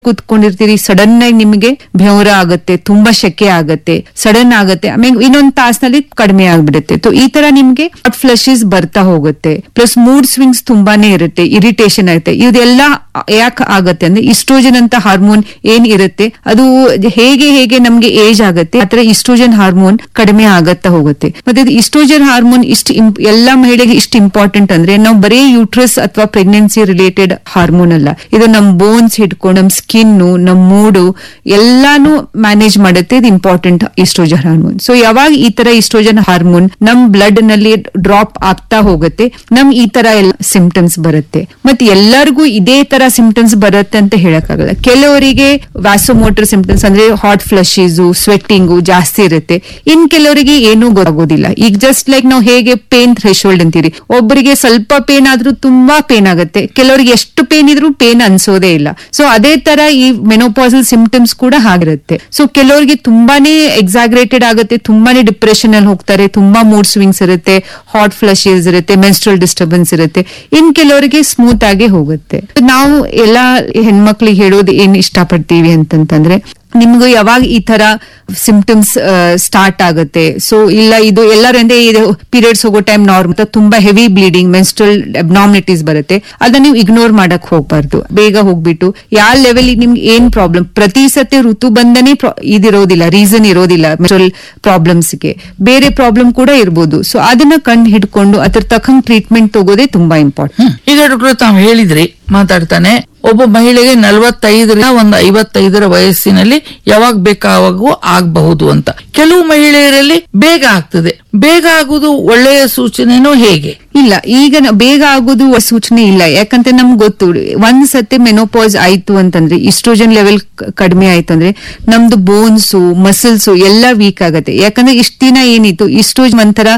ಕೂತ್ಕೊಂಡಿರ್ತೀರಿ sudden ಆಗಿ ನಿಮಗೆ ಬೆವರ ಆಗತ್ತೆ ತುಂಬಾ ಶೆಕೆ ಆಗತ್ತೆ ಸಡನ್ ಆಗತ್ತೆ ಆಮೇಲೆ ಇನ್ನೊಂದ್ ತಾಸ್ನಲ್ಲಿ ಕಡಿಮೆ ಆಗ್ಬಿಡುತ್ತೆ ಸೊ ಈ ತರ ನಿಮ್ಗೆ ಹಾಟ್ ಫ್ಲಶಸ್ ಬರ್ತಾ ಹೋಗುತ್ತೆ ಪ್ಲಸ್ ಮೂಡ್ ಸ್ವಿಂಗ್ಸ್ ತುಂಬಾನೇ ಇರುತ್ತೆ ಇರಿಟೇಷನ್ ಆಗುತ್ತೆ ಇದೆಲ್ಲ ಯಾಕೆ ಆಗತ್ತೆ ಅಂದ್ರೆ ಇಸ್ಟ್ರೋಜನ್ ಅಂತ ಹಾರ್ಮೋನ್ ಏನ್ ಇರುತ್ತೆ ಅದು ಹೇಗೆ ಹೇಗೆ ನಮ್ಗೆ ಏಜ್ ಆಗತ್ತೆ ಆತರ ಇಸ್ಟ್ರೋಜನ್ ಹಾರ್ಮೋನ್ ಕಡಿಮೆ ಆಗತ್ತಾ ಹೋಗುತ್ತೆ ಮತ್ತೆ ಇದು ಇಸ್ಟ್ರೋಜನ್ ಹಾರ್ಮೋನ್ ಇಷ್ಟು ಎಲ್ಲಾ ಮಹಿಳೆಗೆ ಇಷ್ಟು ಇಂಪಾರ್ಟೆಂಟ್ ಅಂದ್ರೆ ನಾವು ಬರೀ ಯೂಟ್ರಸ್ ಅಥವಾ ಪ್ರೆಗ್ನೆನ್ಸಿ ರಿಲೇಟೆಡ್ ಹಾರ್ಮೋನ್ ಅಲ್ಲ ಇದು ನಮ್ ಬೋನ್ಸ್ ಹಿಡ್ಕೊಂಡು ನಮ್ ಸ್ಕಿನ್ ನಮ್ ಮೂಡು ಎಲ್ಲಾನು ಮ್ಯಾನೇಜ್ ಮಾಡುತ್ತೆ ಇದು ಇಂಪಾರ್ಟೆಂಟ್ ಇಸ್ಟ್ರೋಜನ್ ಹಾರ್ಮೋನ್ ಸೊ ಯಾವಾಗ ಈ ತರ ಇಸ್ಟ್ರೋಜನ್ ಹಾರ್ಮೋನ್ ನಮ್ ಬ್ಲಡ್ ನಲ್ಲಿ ಡ್ರಾಪ್ ಆಗ್ತಾ ಹೋಗುತ್ತೆ ನಮ್ ಈ ತರ ಎಲ್ಲ ಸಿಂಪ್ಟಮ್ಸ್ ಬರುತ್ತೆ ಮತ್ತೆ ಎಲ್ಲರಿಗೂ ಇದೇ ತರ ಸಿಂಪ್ಟಮ್ಸ್ ಬರುತ್ತೆ ಅಂತ ಹೇಳಕ್ಕಾಗಲ್ಲ ಕೆಲವರಿಗೆ ವ್ಯಾಸೋಮೋಟರ್ ಸಿಂಪ್ಟಮ್ಸ್ ಅಂದ್ರೆ ಹಾಟ್ ಫ್ಲಶೀಸ್ ಸ್ವೆಟ್ಟಿಂಗು ಜಾಸ್ತಿ ಇರುತ್ತೆ ಇನ್ ಕೆಲವರಿಗೆ ಏನೂ ಗೊತ್ತಾಗೋದಿಲ್ಲ ಈಗ ಜಸ್ಟ್ ಲೈಕ್ ನಾವು ಹೇಗೆ ಪೇನ್ ಥ್ರೆಶೋಲ್ಡ್ ಅಂತೀರಿ ಒಬ್ಬರಿಗೆ ಸ್ವಲ್ಪ ಪೇನ್ ಆದ್ರೂ ತುಂಬಾ ಪೇನ್ ಆಗುತ್ತೆ ಕೆಲವರಿಗೆ ಎಷ್ಟು ಪೇನ್ ಇದ್ರೂ ಪೇನ್ ಅನ್ಸೋದೇ ಇಲ್ಲ ಸೊ ಅದೇ ತರ ಈ ಮೆನೋಪಾಸಲ್ ಸಿಂಪ್ಟಮ್ಸ್ ಕೂಡ ಹಾಗಿರುತ್ತೆ ಸೊ ಕೆಲವರಿಗೆ ತುಂಬಾನೇ ಎಕ್ಸಾಗ್ರೇಟೆಡ್ ಆಗುತ್ತೆ ತುಂಬಾನೇ ಡಿಪ್ರೆಷನ್ ಅಲ್ಲಿ ಹೋಗ್ತಾರೆ ತುಂಬಾ ಮೂಡ್ ಸ್ವಿಂಗ್ಸ್ ಇರುತ್ತೆ ಹಾಟ್ ಫ್ಲಶಸ್ ಇರುತ್ತೆ ಮೆನ್ಸ್ಟ್ರಲ್ ಡಿಸ್ಟರ್ಬೆನ್ಸ್ ಇರುತ್ತೆ ಇನ್ ಕೆಲವರಿಗೆ ಸ್ಮೂತ್ ಆಗಿ ಹೋಗುತ್ತೆ ನಾವು ಎಲ್ಲಾ ಹೆಣ್ಮಕ್ಳಿಗೆ ಹೇಳೋದು ಏನ್ ಇಷ್ಟಪಡ್ತೀವಿ ಅಂತಂತಂದ್ರೆ ನಿಮ್ಗೂ ಯಾವಾಗ ಈ ತರ ಸಿಂಪ್ಟಮ್ಸ್ ಸ್ಟಾರ್ಟ್ ಆಗುತ್ತೆ ಸೊ ಇಲ್ಲ ಇದು ಎಲ್ಲರಿಂದ ಇದು ಪೀರಿಯಡ್ಸ್ ಹೋಗೋ ಟೈಮ್ ನಾರ್ಮಲ್ ತುಂಬಾ ಹೆವಿ ಬ್ಲೀಡಿಂಗ್ ಮೆನ್ಸ್ಟ್ರಲ್ ಅಬ್ನಾಮಿನಿಟೀಸ್ ಬರುತ್ತೆ ಅದನ್ನ ನೀವು ಇಗ್ನೋರ್ ಮಾಡಕ್ ಹೋಗ್ಬಾರ್ದು ಬೇಗ ಹೋಗ್ಬಿಟ್ಟು ಯಾವ ಲೆವೆಲ್ ನಿಮ್ಗೆ ಏನ್ ಪ್ರಾಬ್ಲಮ್ ಪ್ರತಿ ಸತಿ ಋತು ಬಂದನೆ ಇದಿರೋದಿಲ್ಲ ರೀಸನ್ ಇರೋದಿಲ್ಲ ಮೆನ್ಸ್ಟ್ರಲ್ ಪ್ರಾಬ್ಲಮ್ಸ್ಗೆ ಬೇರೆ ಪ್ರಾಬ್ಲಮ್ ಕೂಡ ಇರ್ಬೋದು ಸೊ ಅದನ್ನ ಕಂಡು ಹಿಡ್ಕೊಂಡು ಅದ್ರ ತಕ್ಕಂಗ್ ಟ್ರೀಟ್ಮೆಂಟ್ ತಗೋದೇ ತುಂಬಾ ಇಂಪಾರ್ಟೆಂಟ್ ಹ್ಮ್. ಈಗ ಡಾಕ್ಟರ್ ತಾವು ಹೇಳಿದ್ರಿ ಮಾತಾಡ್ತಾನೆ ಒಬ್ಬ ಮಹಿಳೆಗೆ ನಲವತ್ತೈದರಿಂದ ಒಂದು ಐವತ್ತೈದರ ವಯಸ್ಸಿನಲ್ಲಿ ಯಾವಾಗ ಬೇಕಾವಾಗೂ ಆಗಬಹುದು ಅಂತ ಕೆಲವು ಮಹಿಳೆಯರಲ್ಲಿ ಬೇಗ ಆಗ್ತದೆ ಬೇಗ ಆಗುದು ಒಳ್ಳೆಯ ಸೂಚನೆನೋ ಹೇಗೆ ಇಲ್ಲ ಈಗ ನ- ಬೇಗ ಆಗೋದು ಸೂಚನೆ ಇಲ್ಲ ಯಾಕಂದ್ರೆ ನಮ್ಗೆ ಗೊತ್ತು ಒಂದ್ ಸತಿ ಮೆನೋಪಾಸ್ ಆಯ್ತು ಅಂತಂದ್ರೆ ಇಸ್ಟ್ರೋಜನ್ ಲೆವೆಲ್ ಕಡಿಮೆ ಆಯ್ತು ಅಂದ್ರೆ ನಮ್ದು ಬೋನ್ಸ್ ಮಸಲ್ಸ್ ಎಲ್ಲ ವೀಕ್ ಆಗತ್ತೆ ಯಾಕಂದ್ರೆ ಇಷ್ಟ ದಿನ ಏನಿತ್ತು ಇಸ್ಟ್ರೋಜನ್ ಒಂಥರ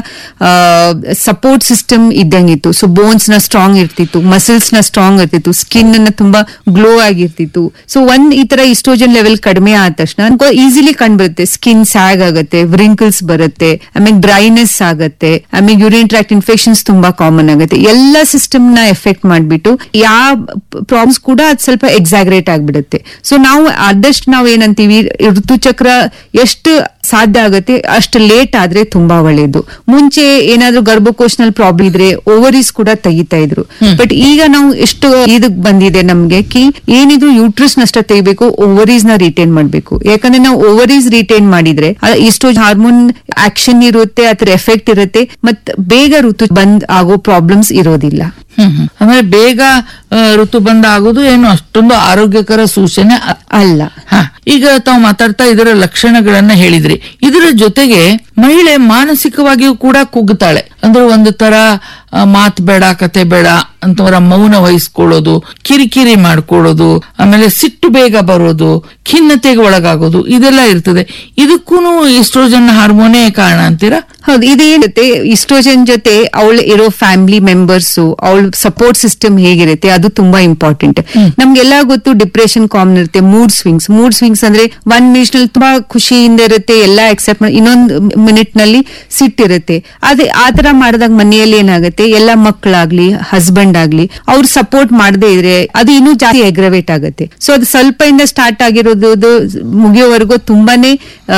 ಸಪೋರ್ಟ್ ಸಿಸ್ಟಮ್ ಇದ್ದಂಗಿತ್ತು ಸೊ ಬೋನ್ಸ್ ನ ಸ್ಟ್ರಾಂಗ್ ಇರ್ತಿತ್ತು ಮಸಲ್ಸ್ ನ ಸ್ಟ್ರಾಂಗ್ ಇರ್ತಿತ್ತು ಸ್ಕಿನ್ ನ ತುಂಬಾ ಗ್ಲೋ ಆಗಿರ್ತಿತ್ತು ಸೊ ಒಂದ್ ಈ ತರ ಇಸ್ಟ್ರೋಜನ್ ಲೆವೆಲ್ ಕಡಿಮೆ ಆದ ತಕ್ಷಣ ಈಸಿಲಿ ಕಂಡ್ಬರುತ್ತೆ ಸ್ಕಿನ್ ಸ್ಯಾಗ್ ಆಗುತ್ತೆ ವ್ರಿಂಕಲ್ಸ್ ಬರುತ್ತೆ ಆಮೇಲೆ ಡ್ರೈನೆಸ್ ಆಗತ್ತೆ ಆಮೇಲೆ ಯೂರಿನ್ ಟ್ರಾಕ್ಟ್ ಇನ್ಫೆಕ್ಷನ್ಸ್ ತುಂಬಾ ಕಾಮನ್ ಆಗುತ್ತೆ ಎಲ್ಲ ಸಿಸ್ಟಮ್ ನ ಎಫೆಕ್ಟ್ ಮಾಡ್ಬಿಟ್ಟು ಯಾವ ಪ್ರಾಬ್ಲಮ್ಸ್ ಕೂಡ ಅದು ಸ್ವಲ್ಪ ಎಕ್ಸಾಗ್ರೇಟ್ ಆಗ್ಬಿಡುತ್ತೆ ಸೊ ನಾವು ಆದಷ್ಟು ನಾವು ಏನಂತೀವಿ ಋತುಚಕ್ರ ಎಷ್ಟು ಸಾಧ್ಯ ಆಗುತ್ತೆ ಅಷ್ಟು ಲೇಟ್ ಆದ್ರೆ ತುಂಬಾ ಒಳ್ಳೇದು ಮುಂಚೆ ಏನಾದ್ರೂ ಗರ್ಭಕೋಶನಲ್ಲಿ ಪ್ರಾಬ್ಲಮ್ ಇದ್ರೆ ಓವರೀಸ್ ಕೂಡ ತೆಗಿತಾ ಇದ್ರು ಬಟ್ ಈಗ ನಾವು ಎಷ್ಟು ಇದಕ್ ಬಂದಿದೆ ನಮ್ಗೆ ಕಿ ಏನಿದ್ರು ಯೂಟ್ರಸ್ ನಷ್ಟ ತೆಗಿಬೇಕು ಓವರೀಸ್ ನ ರಿಟೈನ್ ಮಾಡ್ಬೇಕು ಯಾಕಂದ್ರೆ ನಾವು ಓವರೀಸ್ ರಿಟೈನ್ ಮಾಡಿದ್ರೆ ಇಷ್ಟು ಹಾರ್ಮೋನ್ ಆಕ್ಷನ್ ಇರುತ್ತೆ ಅದ್ರ ಎಫೆಕ್ಟ್ ಇರುತ್ತೆ ಮತ್ ಬೇಗ ಋತು ಬಂದ್ ಆಗೋ ಪ್ರಾಬ್ಲಮ್ಸ್ ಇರೋದಿಲ್ಲ ಹ್ಮ್ ಹ್ಮ್. ಆಮೇಲೆ ಬೇಗ ಆ, ಋತು ಬಂದ ಆಗುದು ಏನು ಅಷ್ಟೊಂದು ಆರೋಗ್ಯಕರ ಸೂಚನೆ ಅ- ಅಲ್ಲ ಹ, ಈಗ ತಾವು ಮಾತಾಡ್ತಾ ಇದರ ಲಕ್ಷಣಗಳನ್ನ ಹೇಳಿದ್ರಿ ಇದರ ಜೊತೆಗೆ ಮಹಿಳೆ ಮಾನಸಿಕವಾಗಿಯೂ ಕೂಡ ಕುಗ್ತಾಳೆ ಅಂದ್ರೆ ಒಂದು ತರ ಆ, ಮಾತ್ ಬೇಡ ಕತೆ ಬೇಡ ಅಂತವರ ಮೌನ ವಹಿಸ್ಕೊಳ್ಳೋದು ಕಿರಿಕಿರಿ ಮಾಡ್ಕೊಳ್ಳೋದು ಆಮೇಲೆ ಸಿಟ್ಟು ಬೇಗ ಬರೋದು ಖಿನ್ನತೆಗೆ ಒಳಗಾಗೋದು ಇದೆಲ್ಲ ಇರ್ತದೆ ಇದಕ್ಕೂ ಇಸ್ಟ್ರೋಜನ್ ಹಾರ್ಮೋನೇ ಕಾರಣ ಅಂತೀರಾ ಹೌದು ಇದೇನಿರುತ್ತೆ ಇಸ್ಟ್ರೋಜನ್ ಜೊತೆ ಅವಳು ಇರೋ ಫ್ಯಾಮಿಲಿ ಮೆಂಬರ್ಸ್ ಅವಳ ಸಪೋರ್ಟ್ ಸಿಸ್ಟಮ್ ಹೇಗಿರುತ್ತೆ ಅದು ತುಂಬಾ ಇಂಪಾರ್ಟೆಂಟ್ ನಮ್ಗೆಲ್ಲ ಗೊತ್ತು ಡಿಪ್ರೆಷನ್ ಕಾಮನ್ ಇರುತ್ತೆ ಮೂಡ್ ಸ್ವಿಂಗ್ಸ್ ಮೂಡ್ ಸ್ವಿಂಗ್ಸ್ ಅಂದ್ರೆ ಒನ್ ಮಿನಿಟ್ ನಲ್ಲಿ ತುಂಬಾ ಖುಷಿಯಿಂದ ಇರುತ್ತೆ ಎಲ್ಲ ಎಕ್ಸೆಪ್ಟ್ ಇನ್ನೊಂದು ಮಿನಿಟ್ ನಲ್ಲಿ ಸಿಟ್ಟಿರುತ್ತೆ ಅದೇ ಆತರ ಮಾಡಿದಾಗ ಮನೆಯಲ್ಲಿ ಏನಾಗುತ್ತೆ ಎಲ್ಲ ಮಕ್ಕಳಾಗ್ಲಿ ಹಸ್ಬೆಂಡ್ ಆಗ್ಲಿ ಅವ್ರು ಸಪೋರ್ಟ್ ಮಾಡದೇ ಇದ್ರೆ ಅದು ಇನ್ನೂ ಜಾಸ್ತಿ ಎಗ್ರವೇಟ್ ಆಗುತ್ತೆ ಸೊ ಅದು ಸ್ವಲ್ಪ ಇಂದ ಸ್ಟಾರ್ಟ್ ಆಗಿರೋದು ಅದು ಮುಗಿಯೋವರೆಗೂ ತುಂಬಾನೇ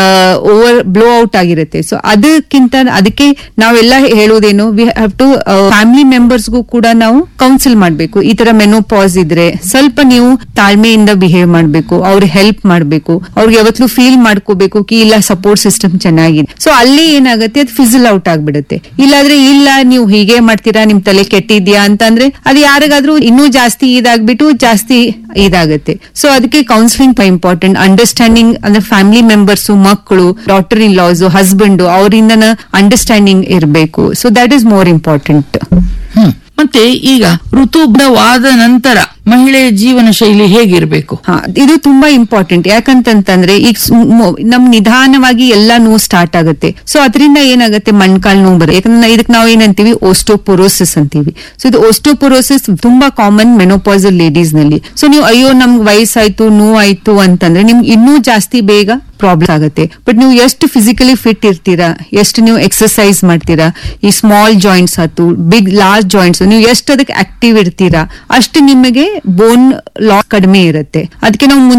ಓವರ್ ಬ್ಲೋ ಔಟ್ ಆಗಿರುತ್ತೆ ಸೊ ಅದಕ್ಕಿಂತ ಅದಕ್ಕೆ ನಾವೆಲ್ಲ ಹೇಳುವುದೇನು ವಿ ಹ್ಯಾವ್ ಟು ಫ್ಯಾಮಿಲಿ ಮೆಂಬರ್ಸ್ಗೂ ಕೂಡ ನಾವು ಕೌನ್ಸಿಲ್ ಮಾಡಬೇಕು ಈ ತರ ಮೆನೋಪಾಸ್ ಇದ್ರೆ ಸ್ವಲ್ಪ ನೀವು ತಾಳ್ಮೆಯಿಂದ ಬಿಹೇವ್ ಮಾಡಬೇಕು ಅವ್ರ ಹೆಲ್ಪ್ ಮಾಡಬೇಕು ಅವ್ರಿಗೆ ಯಾವತ್ತೂ ಫೀಲ್ ಮಾಡ್ಕೋಬೇಕು ಕಿ ಇಲ್ಲ ಸಪೋರ್ಟ್ ಸಿಸ್ಟಮ್ ಚೆನ್ನಾಗಿದೆ ಸೊ ಅಲ್ಲಿ ಏನಾಗುತ್ತೆ ಅದು ಫಿಸಲ್ ಔಟ್ ಆಗ್ಬಿಡುತ್ತೆ ಇಲ್ಲಾದ್ರೆ ಇಲ್ಲ ನೀವು ಹೀಗೆ ಮಾಡ್ತೀರಾ ನಿಮ್ ತಲೆ ಕೆಟ್ಟಿದ್ಯಾ ಅಂತಂದ್ರೆ ಅದು ಯಾರಿಗಾದ್ರೂ ಇನ್ನೂ ಜಾಸ್ತಿ ಇದಾಗ್ಬಿಟ್ಟು ಜಾಸ್ತಿ ಇದಾಗುತ್ತೆ ಸೊ ಅದಕ್ಕೆ ಕೌನ್ಸಿಲಿಂಗ್ ಇಂಪಾರ್ಟೆಂಟ್ ಅಂಡರ್ಸ್ಟ್ಯಾಂಡಿಂಗ್ ಅಂದ್ರೆ ಫ್ಯಾಮಿಲಿ ಮೆಂಬರ್ಸ್ ಮಕ್ಕಳು ಡಾಟರ್ ಇನ್ ಲಾಸ್ ಹಸ್ಬೆಂಡ್ ಅವರಿಂದ ಅಂಡರ್ಸ್ಟ್ಯಾಂಡಿಂಗ್ ಇರಬೇಕು so that is more important hmm ಮತ್ತೆ ಈಗ ಋತುಬದ್ಧವಾದ ನಂತರ ಮಹಿಳೆಯ ಜೀವನ ಶೈಲಿ ಹೇಗಿರ್ಬೇಕು ಹಾ ಇದು ತುಂಬಾ ಇಂಪಾರ್ಟೆಂಟ್ ಯಾಕಂತಂತಂದ್ರೆ ಈಗ ಸ್- ಮೊ- ನಮ್ ನಿಧಾನವಾಗಿ ಎಲ್ಲಾ ನೋವು ಸ್ಟಾರ್ಟ್ ಆಗುತ್ತೆ ಸೊ ಅದರಿಂದ ಏನಾಗುತ್ತೆ ಮಣ್ಕಾಲ್ ನೋವು ಬರುತ್ತೆ ಯಾಕಂದ್ರೆ ಇದಕ್ಕೆ ನಾವು ಏನಂತೀವಿ ಓಸ್ಟೋಪೊರೋಸಿಸ್ ಅಂತೀವಿ ಸೊ ಇದು ಓಸ್ಟೋಪೊರೋಸಿಸ್ ತುಂಬಾ ಕಾಮನ್ ಮೆನೋಪಾಸಲ್ ಲೇಡೀಸ್ ನಲ್ಲಿ ಸೊ ನೀವು ಅಯ್ಯೋ ನಮ್ಗೆ ವಯಸ್ಸಾಯ್ತು ನೋವಾಯ್ತು ಅಂತಂದ್ರೆ ನಿಮ್ಗೆ ಇನ್ನೂ ಜಾಸ್ತಿ ಬೇಗ ಪ್ರಾಬ್ಲಮ್ ಆಗುತ್ತೆ ಬಟ್ ನೀವು ಎಷ್ಟು ಫಿಸಿಕಲಿ ಫಿಟ್ ಇರ್ತೀರಾ ಎಷ್ಟು ನೀವು ಎಕ್ಸರ್ಸೈಸ್ ಮಾಡ್ತೀರಾ ಈ ಸ್ಮಾಲ್ ಜಾಯಿಂಟ್ಸ್ ಆಯ್ತು ಬಿಗ್ ಲಾರ್ಜ್ ಜಾಯಿಂಟ್ಸ್ ನೀವು ಎಷ್ಟು ಅದಕ್ಕೆ ಆಕ್ಟಿವ್ ಇರ್ತೀರಾ ಅಷ್ಟು ನಿಮಗೆ ಬೋನ್ ಲಾಸ್ ಕಡಿಮೆ ಇರುತ್ತೆ ಅದಕ್ಕೆ ನಾವು ಮುಂದೆ